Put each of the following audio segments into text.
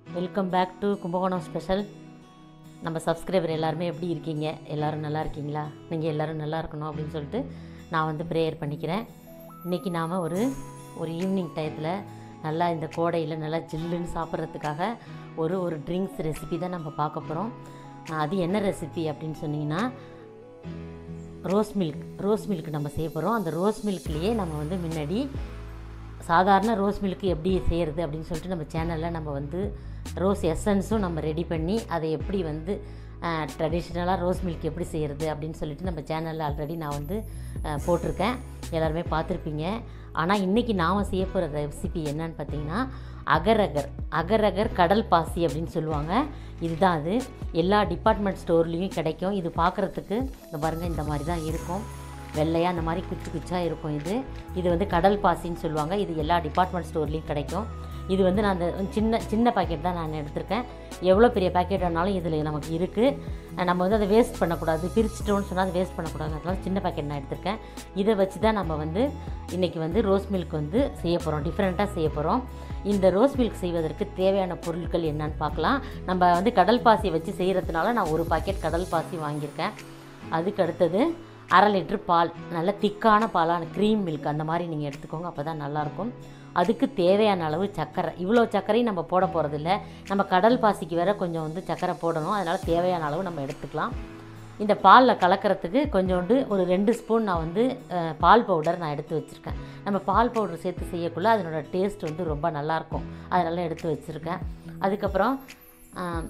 welcome back to Kumbakonam special நம்ம subscriber எல்லாருமே எப்படி இருக்கீங்க எல்லாரும் நல்லா இருக்கீங்களா நீங்கள் எல்லாரும் நல்லா இருக்கணும் அப்படின்னு சொல்லிட்டு நான் வந்து ப்ரேயர் பண்ணிக்கிறேன் இன்றைக்கி நாம் ஒரு ஒரு ஈவினிங் டயத்தில் நல்லா இந்த கோடையில் நல்லா ஜில்லுன்னு சாப்பிட்றதுக்காக ஒரு ஒரு ட்ரிங்க்ஸ் ரெசிபி தான் நம்ம பார்க்க போகிறோம் அது என்ன ரெசிபி அப்படின்னு சொன்னீங்கன்னா ரோஸ் மில்க் ரோஸ் மில்க் நம்ம செய்ய போகிறோம் அந்த ரோஸ் மில்க்லேயே நம்ம வந்து முன்னாடி சாதாரண ரோஸ் மில்க் எப்படி செய்கிறது அப்படின்னு சொல்லிட்டு நம்ம சேனலில் நம்ம வந்து ரோஸ் எசன்ஸும் நம்ம ரெடி பண்ணி அதை எப்படி வந்து ட்ரெடிஷ்னலாக ரோஸ் மில்க் எப்படி செய்கிறது அப்படின்னு சொல்லிட்டு நம்ம சேனலில் ஆல்ரெடி நான் வந்து அஹ், போட்டிருக்கேன் எல்லாருமே பார்த்துருப்பீங்க ஆனால் இன்றைக்கி நாம் செய்ய போகிற ரெசிபி என்னன்னு பார்த்தீங்கன்னா அகரகர் அகரகர் கடல் பாசி அப்படின்னு சொல்லுவாங்க இதுதான் அது எல்லா டிபார்ட்மெண்ட் ஸ்டோர்லேயும் கிடைக்கும் இது பார்க்குறதுக்கு இந்த பாருங்கள் இந்த மாதிரி தான் இருக்கும் வெள்ளையாக அந்த மாதிரி குச்சி குச்சாக இருக்கும் இது இது வந்து கடல் பாசின்னு சொல்லுவாங்க இது எல்லா டிபார்ட்மெண்ட் ஸ்டோர்லேயும் கிடைக்கும் இது வந்து நான் அந்த சின்ன சின்ன பாக்கெட் தான் நான் எடுத்திருக்கேன் எவ்வளோ பெரிய பாக்கெட் வேணாலும் இதில் நமக்கு இருக்குது நம்ம வந்து அதை வேஸ்ட் பண்ணக்கூடாது பிரிச்சிட்டோம்னு சொன்னால் அதை வேஸ்ட் பண்ணக்கூடாது அதனால சின்ன பாக்கெட் நான் எடுத்திருக்கேன் இதை வச்சு தான் நம்ம வந்து இன்றைக்கி வந்து ரோஸ் மில்க் வந்து செய்ய போகிறோம் டிஃப்ரெண்ட்டாக செய்ய போகிறோம் இந்த ரோஸ் மில்க் செய்வதற்கு தேவையான பொருட்கள் என்னன்னு பார்க்கலாம் நம்ம வந்து கடல் பாசி வச்சு செய்கிறதுனால நான் ஒரு பாக்கெட் கடல் பாசி வாங்கியிருக்கேன் அதுக்கு அடுத்தது அரை லிட்ரு பால் நல்ல திக்கான பாலான க்ரீம் மில்க் அந்த மாதிரி நீங்கள் எடுத்துக்கோங்க அப்போ தான் நல்லாயிருக்கும் அதுக்கு தேவையான அளவு சர்க்கரை இவ்வளோ சர்க்கரையும் நம்ம போட போகிறதில்ல நம்ம கடல் பாசிக்கு வேற கொஞ்சம் வந்து சர்க்கரை போடணும் அதனால் தேவையான அளவு நம்ம எடுத்துக்கலாம் இந்த பாலில் கலக்கிறதுக்கு கொஞ்சோண்டு ஒரு ரெண்டு ஸ்பூன் நான் வந்து அஹ், பால் பவுடர் நான் எடுத்து வச்சுருக்கேன் நம்ம பால் பவுடர் சேர்த்து செய்யக்குள்ள அதனோட டேஸ்ட் வந்து ரொம்ப நல்லாயிருக்கும் அதனால எடுத்து வச்சுருக்கேன் அதுக்கப்புறம் ஆம்,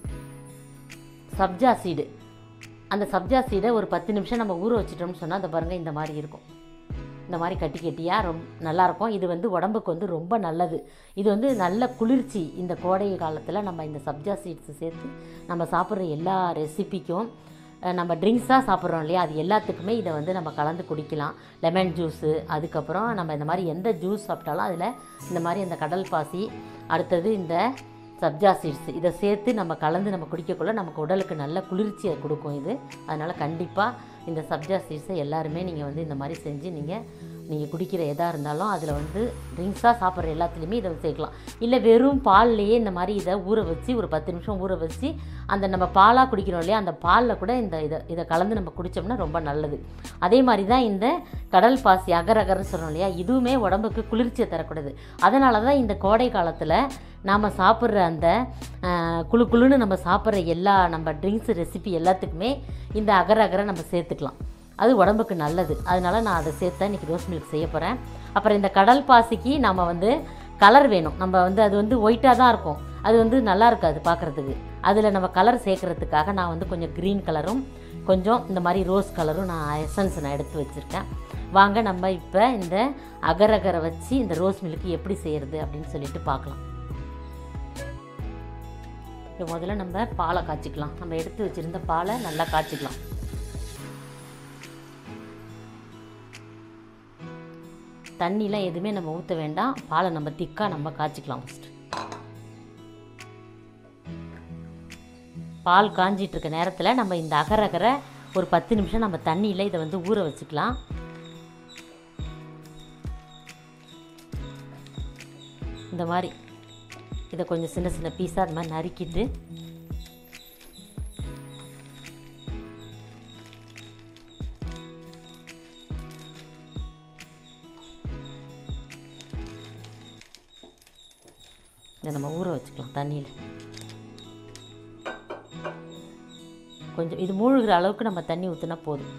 சப்ஜா சீடு அந்த சப்ஜா சீடை ஒரு பத்து நிமிஷம் நம்ம ஊற வச்சிட்டோம்னு சொன்னால் அந்த பாருங்கள் இந்த மாதிரி இருக்கும் இந்த மாதிரி கட்டி கட்டியாக ரொம்ப நல்லாயிருக்கும் இது வந்து உடம்புக்கு வந்து ரொம்ப நல்லது இது வந்து நல்ல குளிர்ச்சி இந்த கோடை காலத்தில் நம்ம இந்த சப்ஜா சீட்ஸ் சேர்த்து நம்ம சாப்பிட்ற எல்லா ரெசிபிக்கும் அஹ், நம்ம ட்ரிங்க்ஸாக சாப்பிட்றோம் இல்லையா அது எல்லாத்துக்குமே இதை வந்து நம்ம கலந்து குடிக்கலாம் லெமன் ஜூஸு அதுக்கப்புறம் நம்ம இந்த மாதிரி எந்த ஜூஸ் சாப்பிட்டாலும் அதில் இந்த மாதிரி அந்த கடல் பாசி அடுத்தது இந்த சப்ஜா சீட்ஸ் இதை சேர்த்து நம்ம கலந்து நம்ம குடிக்கக்குள்ள நமக்கு உடலுக்கு நல்ல குளிர்ச்சியை கொடுக்கும் இது அதனால் கண்டிப்பாக இந்த சப்ஜா சீட்ஸை எல்லாருமே நீங்கள் வந்து இந்த மாதிரி செஞ்சு நீங்கள் நீங்கள் குடிக்கிற எதாக இருந்தாலும் அதில் வந்து ட்ரிங்க்ஸாக சாப்பிட்ற எல்லாத்துலேயுமே இதை சேர்க்கலாம் இல்லை வெறும் பால்லையே இந்த மாதிரி இதை ஊற வச்சு ஒரு பத்து நிமிஷம் ஊற வச்சு அந்த நம்ம பாலாக குடிக்கிறோம் இல்லையா அந்த பாலில் கூட இந்த இதை இதை கலந்து நம்ம குடித்தோம்னா ரொம்ப நல்லது அதே மாதிரி தான் இந்த கடல் பாசி அகரகர்னு சொல்கிறோம் இல்லையா இதுவுமே உடம்புக்கு குளிர்ச்சியை தரக்கூடாது அதனால தான் இந்த கோடை காலத்தில் நாம் சாப்பிட்ற அந்த ஆஹ், குளு குளுன்னு நம்ம சாப்பிட்ற எல்லா நம்ம ட்ரிங்க்ஸ் ரெசிபி எல்லாத்துக்குமே இந்த அகர அகரை நம்ம சேர்த்துக்கலாம் அது உடம்புக்கு நல்லது அதனால நான் அதை சேர்த்தா இன்றைக்கி ரோஸ் மில்க் செய்ய போகிறேன் அப்புறம் இந்த கடல் பாசிக்கு நம்ம வந்து கலர் வேணும் நம்ம வந்து அது வந்து ஒயிட்டாக தான் இருக்கும் அது வந்து நல்லா இருக்காது பார்க்குறதுக்கு அதில் நம்ம கலர் சேர்க்குறதுக்காக நான் வந்து கொஞ்சம் க்ரீன் கலரும் கொஞ்சம் இந்த மாதிரி ரோஸ் கலரும் நான் எசன்ஸ் நான் எடுத்து வச்சுருக்கேன் வாங்க நம்ம இப்போ இந்த அகரகரை வச்சு இந்த ரோஸ் மில்க் எப்படி செய்கிறது அப்படின்னு சொல்லிட்டு பார்க்கலாம் இப்போ முதல்ல நம்ம பாலை காய்ச்சிக்கலாம் நம்ம எடுத்து வச்சுருந்த பாலை நல்லா காய்ச்சிக்கலாம் தண்ணிலாம் எதுவுமே நம்ம ஊற்ற வேண்டாம் பாலை நம்ம திக்காக நம்ம காய்ச்சிக்கலாம் ஃபஸ்ட்டு பால் காஞ்சிட்டு இருக்க நேரத்தில் நம்ம இந்த அகரகரை ஒரு பத்து நிமிஷம் நம்ம தண்ணியில் இதை வந்து ஊற வச்சுக்கலாம் இந்த மாதிரி இதை கொஞ்சம் சின்ன சின்ன பீஸாக அது மாதிரி நறுக்கிட்டு இதை நம்ம ஊற வச்சுக்கலாம் தண்ணியில் கொஞ்சம் இது மூழ்கிற அளவுக்கு நம்ம தண்ணி ஊற்றினா போதும்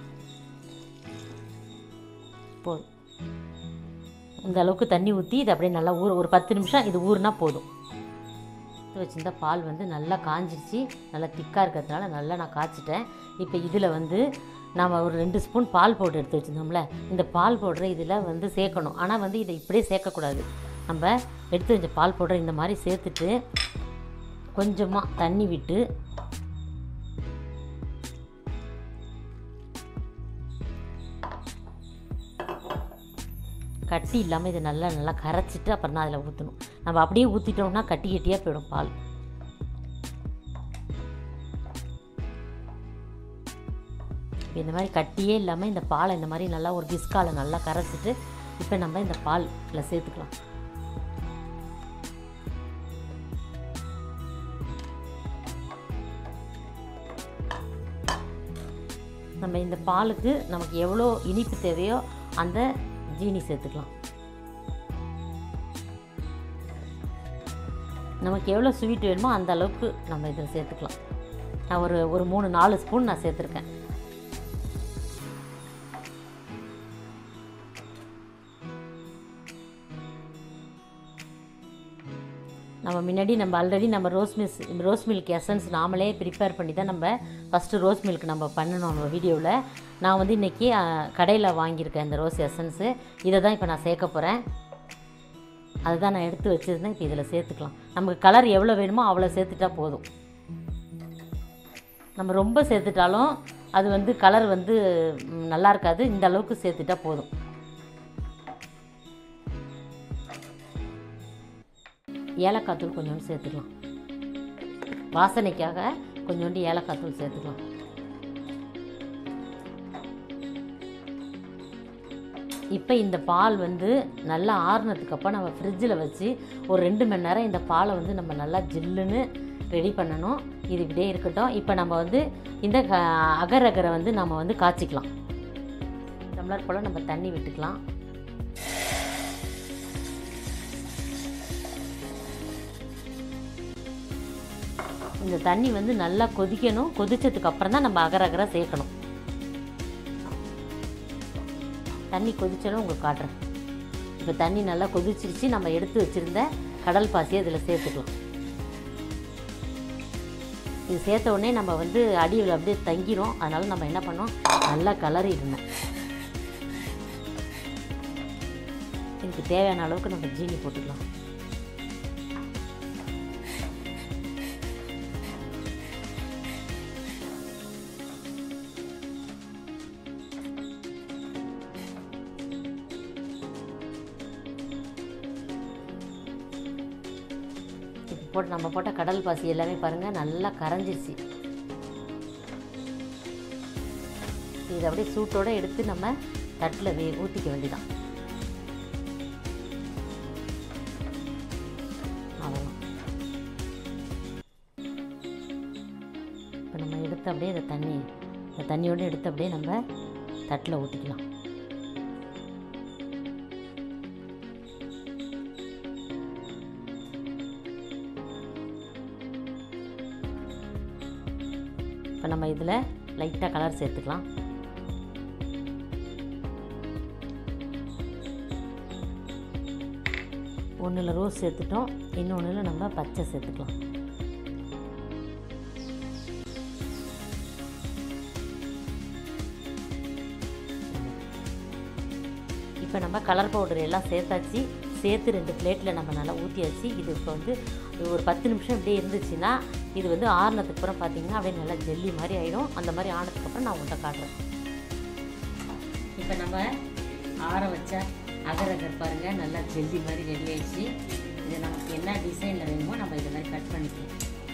போதும் இந்த அளவுக்கு தண்ணி ஊற்றி இது அப்படியே நல்லா ஊற ஒரு பத்து நிமிஷம் இது ஊறினா போதும் எடுத்து வச்சிருந்த பால் வந்து நல்லா காஞ்சிருச்சு நல்லா திக்காக இருக்கிறதுனால நல்லா நான் காய்ச்சிட்டேன் இப்போ இதில் வந்து நாம் ஒரு ரெண்டு ஸ்பூன் பால் பவுடர் எடுத்து வச்சுருந்தோம்ல இந்த பால் பவுடரை இதில் வந்து சேர்க்கணும் ஆனால் வந்து இதை இப்படியே சேர்க்கக்கூடாது நம்ம எடுத்து வச்ச பால் பவுடர் இந்த மாதிரி சேர்த்துட்டு கொஞ்சமாக தண்ணி விட்டு கட்டி இல்லாமல் இதை நல்லா நல்லா கரைச்சிட்டு அப்புறம் தான் அதில் ஊற்றணும் நம்ம அப்படியே ஊற்றிட்டோம்னா கட்டி கட்டியாக போயிடும் பால் இப்ப இந்த மாதிரி கட்டியே இல்லாமல் இந்த பாலை இந்த மாதிரி நல்லா ஒரு டிஸ்கால நல்லா கரைச்சிட்டு இப்போ நம்ம இந்த பாலில் சேர்த்துக்கலாம் நம்ம இந்த பாலுக்கு நமக்கு எவ்வளோ இனிப்பு தேவையோ அந்த ஜீனி சேர்த்துக்கலாம் நமக்கு எவ்வளோ ஸ்வீட் வேணுமோ அந்த அளவுக்கு நம்ம இதில் சேர்த்துக்கலாம் நான் ஒரு ஒரு மூணு நாலு ஸ்பூன் நான் சேர்த்துருக்கேன் நம்ம முன்னாடி நம்ம ஆல்ரெடி நம்ம ரோஸ் மிஸ் ரோஸ் மில்க் எசன்ஸ் நாமளே ப்ரிப்பேர் பண்ணி தான் நம்ம ஃபஸ்ட்டு ரோஸ் மில்க் நம்ம பண்ணணும் நம்ம வீடியோவில் நான் வந்து இன்றைக்கி கடையில் வாங்கியிருக்கேன் இந்த ரோஸ் எசன்ஸு இதை தான் இப்போ நான் சேர்க்க போகிறேன் அதுதான் நான் எடுத்து வச்சுருந்தேன் இப்போ இதில் சேர்த்துக்கலாம் நமக்கு கலர் எவ்வளோ வேணுமோ அவ்வளோ சேர்த்துட்டா போதும் நம்ம ரொம்ப சேர்த்துட்டாலும் அது வந்து கலர் வந்து ம், நல்லா இருக்காது இந்த அளவுக்கு சேர்த்துட்டா போதும் ஏலக்காய் தூள் கொஞ்சோண்டு சேர்த்துக்கலாம் வாசனைக்காக கொஞ்சோண்டு ஏலக்காய் தூள் சேர்த்துக்கலாம் இப்போ இந்த பால் வந்து நல்லா ஆறுனதுக்கப்புறம் நம்ம ஃப்ரிட்ஜில் வச்சு ஒரு ரெண்டு மணி நேரம் இந்த பாலை வந்து நம்ம நல்லா ஜில்லுன்னு ரெடி பண்ணணும் இது இப்படியே இருக்கட்டும் இப்போ நம்ம வந்து இந்த க- அகர் அகரை வந்து நம்ம வந்து காய்ச்சிக்கலாம் டம்ளர் போல் நம்ம தண்ணி விட்டுக்கலாம் இந்த தண்ணி வந்து நல்லா கொதிக்கணும் கொதிச்சதுக்கு அப்புறம் தான் நம்ம அகர் அகரை சேர்க்கணும் தண்ணி கொதிச்சதும் உங்களுக்கு காட்டுறேன் இப்போ தண்ணி நல்லா கொதிச்சிருச்சு நம்ம எடுத்து வச்சுருந்த கடல் பாசியை இதில் சேர்த்துக்கலாம் இது சேர்த்த உடனே நம்ம வந்து அடியில் அப்படியே தங்கிரும் அதனால் நம்ம என்ன பண்ணோம் நல்லா கலரிடணும் இதுக்கு தேவையான அளவுக்கு நம்ம ஜீனி போட்டுக்கலாம் இப்போ போட்டு நம்ம போட்ட கடல் பாசி எல்லாமே பாருங்கள் நல்லா கரைஞ்சிருச்சு இதை அப்படியே சூட்டோடு எடுத்து நம்ம தட்டில் வே ஊற்றிக்க வேண்டியதான் அவ்வளோதான் இப்போ நம்ம எடுத்து அப்படியே இந்த தண்ணி இந்த தண்ணியோடு எடுத்து அப்படியே நம்ம தட்டில் ஊற்றிக்கலாம் இப்போ நம்ம இதில் லைட்டாக கலர் சேர்த்துக்கலாம் ஒன்றில் ரோஸ் சேர்த்துட்டோம் இன்னொன்றில் நம்ம பச்சை சேர்த்துக்கலாம் இப்போ நம்ம கலர் பவுடர் எல்லாம் சேர்த்தாச்சு சேர்த்து ரெண்டு பிளேட்டில் நம்ம நல்லா ஊற்றியாச்சு இது இப்போ வந்து ஒரு பத்து நிமிஷம் இப்படியே இருந்துச்சுன்னா இது வந்து ஆறுனதுக்கு அப்புறம் பார்த்தீங்கன்னா அப்படியே நல்லா ஜெல்லி மாதிரி ஆகிடும் அந்த மாதிரி ஆனதுக்கப்புறம் நான் உங்கள்கிட்ட காட்டுறேன் இப்போ நம்ம ஆற வச்ச அகர் அகர் பாருங்கள் நல்லா ஜெல்லி மாதிரி ரெடி ஆயிடுச்சு இது நமக்கு என்ன டிசைனில் வேணுமோ நம்ம இதை மாதிரி கட் பண்ணிக்கலாம்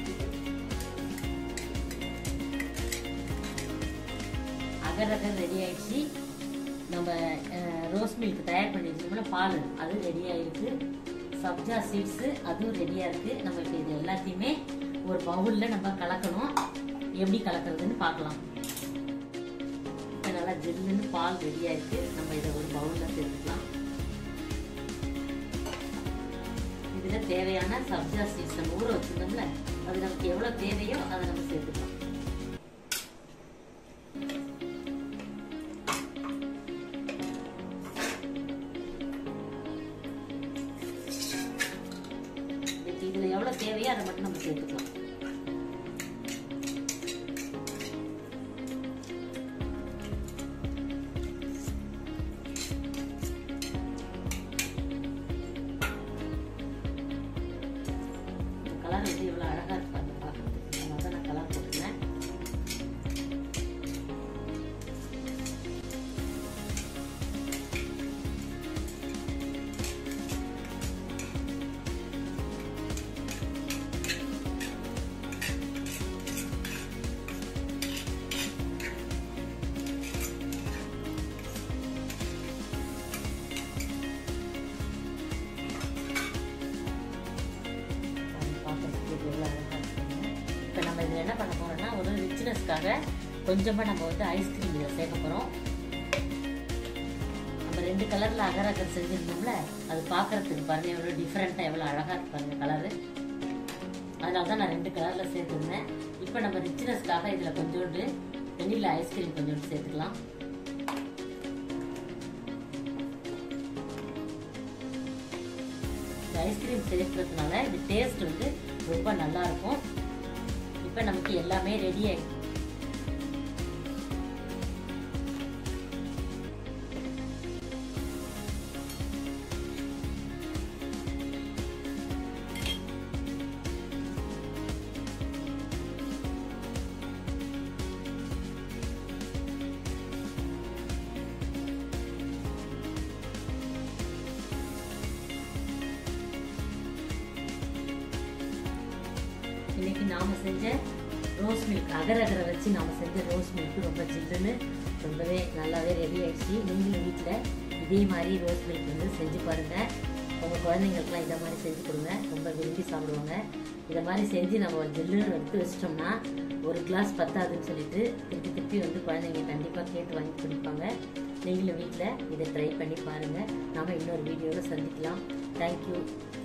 அகர் அகர் ரெடி ஆயிடுச்சு நம்ம அஹ், ரோஸ் மில்க் தயார் பண்ணி வச்சிருக்கோம்ல பால் அது ரெடி ஆயிருக்கு சப்ஜா சீட்ஸு அதுவும் ரெடியாக இருக்குது நம்ம இப்போ இது எல்லாத்தையுமே ஒரு பவுலில் நம்ம கலக்கணும் எப்படி கலக்கிறதுன்னு பார்க்கலாம் இப்போ நல்லா ஜில்லுன்னு பால் ரெடியாக இருக்குது நம்ம இதை ஒரு பவுலில் சேர்த்துக்கலாம் இதில் தேவையான சப்ஜா சீட்ஸ் நம்ம ஊற வச்சுருந்தோம்ல அது நமக்கு எவ்வளோ தேவையோ அதை நம்ம சேர்த்துக்கலாம் இப்போ இதில் எவ்வளோ தேவையோ அதை மட்டும் நம்ம சேர்த்துக்கலாம் இந்த கலர் வந்து எவ்வளோ அழகாக இருப்பாங்க பார்க்கறதுக்கு அதனால தான் நான் கலர் போட்டுக்கிறேன் பார்க்கறதுக்கு எவ்வளோ அழகாக இருக்குங்க இப்போ நம்ம இதில் என்ன பண்ண போகிறோம்னா ஒரு ரிச்னஸ்க்காக கொஞ்சமாக நம்ம வந்து ஐஸ்கிரீம் இதில் சேர்க்க போகிறோம் நம்ம ரெண்டு கலரில் அகர் அகர் செஞ்சுருந்தோம்ல அது பார்க்கறதுக்கு பாருங்க எவ்வளோ டிஃப்ரெண்ட்டாக எவ்வளோ அழகாக இருக்கு பாருங்க கலரு அதனால தான் நான் ரெண்டு கலரில் சேர்த்துருந்தேன் இப்போ நம்ம ரிச்னஸ்க்காக இதில் கொஞ்சோண்டு வெண்ணிலா ஐஸ்கிரீம் கொஞ்சோண்டு சேர்த்துக்கலாம் இந்த ஐஸ்கிரீம் சேர்க்கறதுனால இது டேஸ்ட் வந்து ரொம்ப நல்லா இருக்கும் இப்போ நமக்கு எல்லாமே ரெடி ஆகி இன்னைக்கு நாம செஞ்ச ரோஸ் மில்க் அகர் அகரை வச்சு நாம செஞ்ச ரோஸ் மில்க் ரொம்ப சில்லுன்னு ரொம்பவே நல்லாவே ரெடி ஆயிடுச்சு நீங்களும் வீட்டில் இதே மாதிரி ரோஸ் மில்க் வந்து செஞ்சு பாருங்க உங்கள் குழந்தைங்களுக்குலாம் இதை மாதிரி செஞ்சு கொடுங்க ரொம்ப விரும்பி சாப்பிடுவாங்க இதை மாதிரி செஞ்சு நம்ம ஜில்லுன்னு எடுத்து வச்சிட்டோம்னா ஒரு கிளாஸ் பத்தாதுன்னு சொல்லிட்டு திருப்பி திருப்பி வந்து குழந்தைங்க கண்டிப்பாக கேட்டு வாங்கி குடிப்பாங்க நீங்களும் வீட்டில் இதை ட்ரை பண்ணி பாருங்கள் நாம இன்னொரு வீடியோவில் சந்திக்கலாம் தேங்க்யூ